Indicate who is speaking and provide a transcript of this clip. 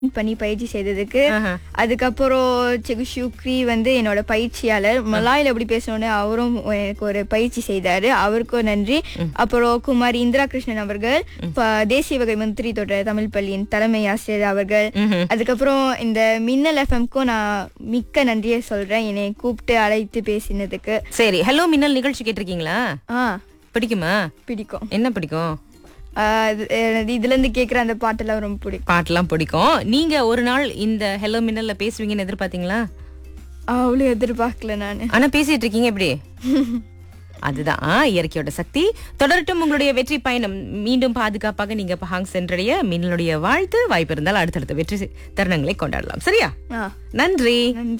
Speaker 1: பண்ணி பயிற்சி செய்ததுக்கு
Speaker 2: ஆஹா.
Speaker 1: அதுக்கப்புறம் செகு ஷுக்ரி வந்து என்னோட பயிற்சியாளர் மலாயில எப்படி பேசணும்னு அவரும் எனக்கு ஒரு பயிற்சி செய்தாரு அவருக்கும் நன்றி அப்புறம் குமாரி இந்திரா கிருஷ்ணன் அவர்கள் ப- தேசிய வகை மந்திரி தொடர தமிழ் பள்ளியின் தலைமை ஆசிரியர் அவர்கள்
Speaker 2: ம்ஹும்.
Speaker 1: அதுக்கப்புறம் இந்த மின்னல் எஃப்எம்க்கும் நான் மிக்க நன்றியை சொல்றேன் என்னை கூப்பிட்டு அழைத்து பேசினதுக்கு
Speaker 2: சரி ஹலோ மின்னல் நிகழ்ச்சி கேட்டிருக்கீங்களா
Speaker 1: ஆ
Speaker 2: பிடிக்குமா
Speaker 1: பிடிக்கும்
Speaker 2: என்ன பிடிக்கும்
Speaker 1: ஆ, இது- எனக்கு இதுல இருந்து கேக்குற அந்த பாட்டெல்லாம் ரொம்ப பிடிக்கும்
Speaker 2: பாட்டெல்லாம் பிடிக்கும் நீங்க ஒரு நாள் இந்த ஹலோ மின்னல்ல பேசுவீங்கன்னு எதிர்பார்த்தீங்களா
Speaker 1: அவ்வளவு எதிர்பார்க்கல நானு
Speaker 2: ஆனா பேசிட்டு இருக்கீங்க எப்படி அதுதான் இயற்கையோட சக்தி தொடரட்டும் உங்களுடைய வெற்றி பயணம் மீண்டும் பாதுகாப்பாக நீங்க பஹாங் சென்றடைய மின்னலுடைய வாழ்த்து வாய்ப்பு இருந்தால் அடுத்தடுத்த வெற்றி தருணங்களை கொண்டாடலாம் சரியா
Speaker 1: ஆ
Speaker 2: நன்றி
Speaker 1: நன்றி